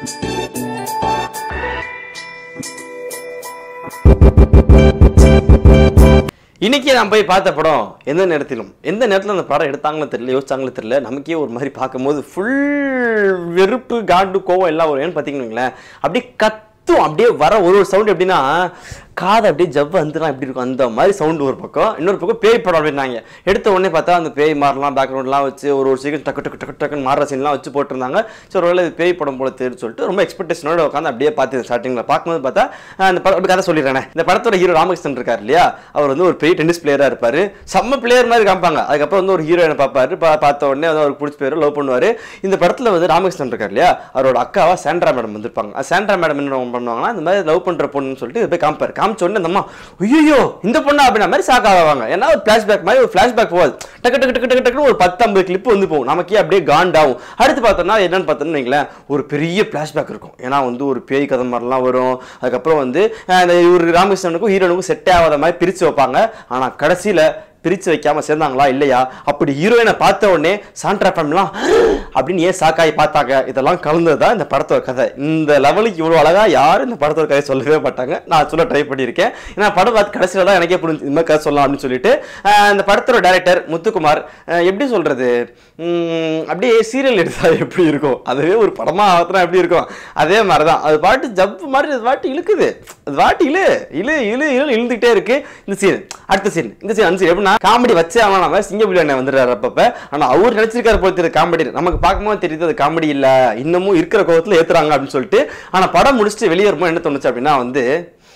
இன்னைக்கு நான் போய் பார்த்த படம் எந்த நேரத்திலும் எந்த நேரத்தில் அந்த படம் எடுத்தாங்களோ தெரியல யோசிச்சாங்களோ தெரியல நமக்கே ஒரு மாதிரி பார்க்கும்போது ஃபுல் வெறுப்பு காண்டு கோவம் எல்லாம் வரும் ஏன்னு பார்த்தீங்கன்னு அப்படியே கத்தும் அப்படியே வர ஒரு ஒரு சவுண்ட் எப்படின்னா காதை அப்படியே ஜவ்வு வந்துலாம் எப்படி இருக்கும் அந்த மாதிரி சவுண்டு ஒரு பக்கம் இன்னொரு பக்கம் பேய் படம் அப்படின்னாங்க எடுத்த உடனே பார்த்தா அந்த பேய் மாறலாம் பேக்ரவுண்ட்லாம் வச்சு ஒரு ஒரு சீக்கிரம் டக்கு டக்கு டக்கு டக்குன்னு மாற சீன்லாம் வச்சு போட்டிருந்தாங்க ஸோ ஒருவேளை இது பேய் படம் போல தெரியும் சொல்லிட்டு ரொம்ப எக்ஸ்பெக்டேஷனோட உட்காந்து அப்படியே பார்த்து ஸ்டார்டிங்கில் பார்க்கும்போது பார்த்தா அஹ் அந்த படம் அப்படி கதை சொல்லிடுறேன் இந்த படத்தோட ஹீரோ ராமகிருஷ்ணன் இருக்கார் இல்லையா அவர் வந்து ஒரு பெரிய டென்னிஸ் பிளேயராக இருப்பார் செம்ம பிளேயர் மாதிரி காமிப்பாங்க அதுக்கப்புறம் வந்து ஒரு ஹீரோயினை பார்ப்பாரு பா பார்த்த உடனே வந்து அவருக்கு பிடிச்ச பேர் லவ் பண்ணுவார் இந்த படத்தில் வந்து ராமகிருஷ்ணன் இருக்கார் இல்லையா அவரோட அக்காவா சாண்ட்ரா மேடம் வந்திருப்பாங்க அந்த சாண்ட்ரா மேடம் என்ன பண்ணுவாங்கன்னா இந்த மாதிரி லவ் பண்ணுற பொண்ணுன்னு சொல்லிட்டு இதை போய் காமிப்பார் காமிச்ச உடனே அந்த அம்மா ஐயோ இந்த பொண்ணா அப்படின்ற மாதிரி ஷாக் ஆவாங்க ஏன்னா ஒரு ஃபிளாஷ்பேக் மாதிரி ஒரு ஃபிளாஷ்பேக் போகாது டக்கு டக்கு டக்கு டக்கு டக்குன்னு ஒரு பத்து ஐம்பது கிளிப் வந்து போகும் நமக்கே அப்படியே காண்டாகும் அடுத்து பார்த்தோம்னா என்னன்னு பார்த்தோம்னு வைங்களேன் ஒரு பெரிய ஃபிளாஷ்பேக் இருக்கும் ஏன்னா வந்து ஒரு பேய் கதை மாதிரிலாம் வரும் அதுக்கப்புறம் வந்து அஹ், இந்த இவர் ராமகிருஷ்ணனுக்கும் ஹீரோனுக்கும் செட் ஆகாத மாதிரி பிரித்து வைப்பாங்க ஆனால் கடைசியில் பிரித்து வைக்காம சேர்ந்தாங்களா இல்லையா அப்படி ஹீரோயினை பார்த்த உடனே சாண்ட்ரா ஃபேம்லாம் அப்படின்னு ஏன் சாக்காய் பார்த்தாங்க இதெல்லாம் கலந்தது தான் இந்த படத்தோட கதை இந்த லெவலுக்கு இவ்வளோ அழகா யாரும் இந்த படத்தோட கதை சொல்லவே மாட்டாங்க நான் சொல்ல ட்ரை பண்ணியிருக்கேன் ஏன்னா படம் பார்த்து கடைசியில் தான் எனக்கே புரிஞ்சு இந்த மாதிரி கதை சொல்லலாம் அப்படின்னு சொல்லிட்டு ஆஹ் இந்த படத்தோட டைரக்டர் முத்துக்குமார் ஆஹ் எப்படி சொல்றது உம், அப்படியே சீரியல் எடுத்தா எப்படி இருக்கும் அதுவே ஒரு படமா ஆகத்தினா எப்படி இருக்கும் அதே மாதிரி தான் அது பாட்டு ஜப்பு மாதிரி அது பாட்டு இழுக்குது அது பாட்டு இழு இழு இழு இழு இழுந்துகிட்டே இருக்கு இந்த சீன் அடுத்த சீன் இந்த சீன் அந்த சீன் எப்படின்னா காமெடி வச்சே அவன் நம்ம சிங்கப்பள்ளி அண்ணன் வந்துடுறாரு அப்பப்ப ஆனா அவர் நினைச்சிருக்காரு போல தெரியுது காமெடி நமக்கு பார்க்கும்போது தெரியுது அது காமெடி இல்ல இன்னமும் இருக்கிற கோவத்துல ஏத்துறாங்க அப்படின்னு சொல்லிட்டு ஆனா படம் முடிச்சுட்டு வெளியே வரும்போது என்ன தோணுச்சு அப்படின்னா வந்து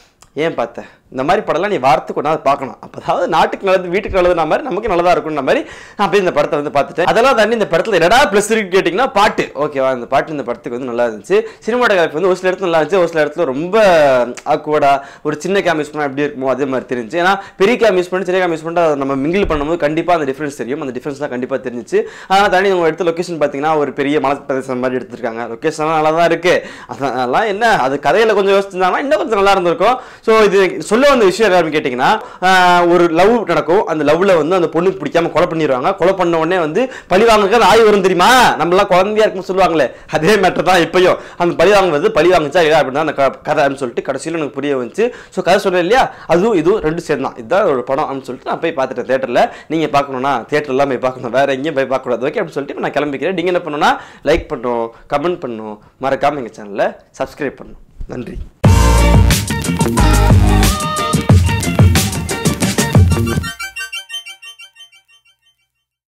ஏன் பார்த்த இந்த மாதிரி படம்லாம் நீ வாரத்துக்கு கொண்டாந்து பார்க்கணும் அப்போதாவது நாட்டுக்கு நல்லது வீட்டுக்கு நல்லதுன மாதிரி நமக்கு நல்லதா இருக்கும்ன்ற மாதிரி நான் போய் இந்த படத்தை வந்து பார்த்துட்டேன் அதெல்லாம் தாண்டி இந்த படத்தில் என்னடா ப்ளஸ் இருக்கு கேட்டிங்கன்னா பாட்டு ஓகேவா இந்த பாட்டு இந்த படத்துக்கு வந்து நல்லா இருந்துச்சு சினிமாட்டோகிராஃபி வந்து ஒரு சில இடத்துல நல்லா இருந்துச்சு ஒரு சில இடத்துல ரொம்ப ஆக்குவடா ஒரு சின்ன கேம் யூஸ் பண்ணால் எப்படி இருக்குமோ அதே மாதிரி தெரிஞ்சு ஏன்னா பெரிய கேம் யூஸ் பண்ணி சின்ன கேம் யூஸ் பண்ணிட்டு அதை நம்ம மிங்கிள் பண்ணும்போது கண்டிப்பாக அந்த டிஃப்ரென்ஸ் தெரியும் அந்த டிஃப்ரென்ஸ் தான் கண்டிப்பாக தெரிஞ்சிச்சு அதனால் தாண்டி உங்கள் எடுத்த லொக்கேஷன் பார்த்தீங்கன்னா ஒரு பெரிய மலை பிரதேசம் மாதிரி எடுத்திருக்காங்க லொக்கேஷன் நல்லா தான் இருக்கு அதெல்லாம் என்ன அது கதையில் கொஞ்சம் யோசிச்சிருந்தாங்கன்னா இன்னும் கொஞ்சம் நல்லா இருந்திருக்கும் ஸோ இது சொல்ல வந்த விஷயம் என்ன கேட்டிங்கன்னா ஆஹ், ஒரு லவ் நடக்கும் அந்த லவ்ல வந்து அந்த பொண்ணுக்கு பிடிக்காம கொலை பண்ணிடுவாங்க கொலை பண்ண உடனே வந்து பழி வாங்குறது ஆய் வரும் தெரியுமா நம்மளாம் குழந்தையா இருக்குன்னு சொல்லுவாங்களே அதே மேட்டர் தான் இப்பயும் அந்த பழி வாங்குறது பழி வாங்குச்சா இல்லையா அப்படின்னு அந்த க- கதை அப்படின்னு சொல்லிட்டு கடைசியில் எனக்கு புரிய வந்துச்சு ஸோ கதை சொல்றேன் இல்லையா அதுவும் இதுவும் ரெண்டு சேர்ந்து தான் இதுதான் ஒரு படம் அப்படின்னு சொல்லிட்டு நான் போய் பார்த்துட்டேன் தேட்டரில் நீங்கள் பார்க்கணும்னா தேட்டர்லாம் போய் பார்க்கணும் வேற எங்கேயும் போய் பார்க்கக்கூடாது ஓகே அப்படின்னு சொல்லிட்டு நான் கிளம்பிக்கிறேன் நீங்கள் என்ன பண்ணணும்னா லைக் பண்ணணும் கமெண்ட் பண்ணணும் மறக்காம எங்கள் சேனலை சப்ஸ்கிரைப் பண்ணணும் நன்றி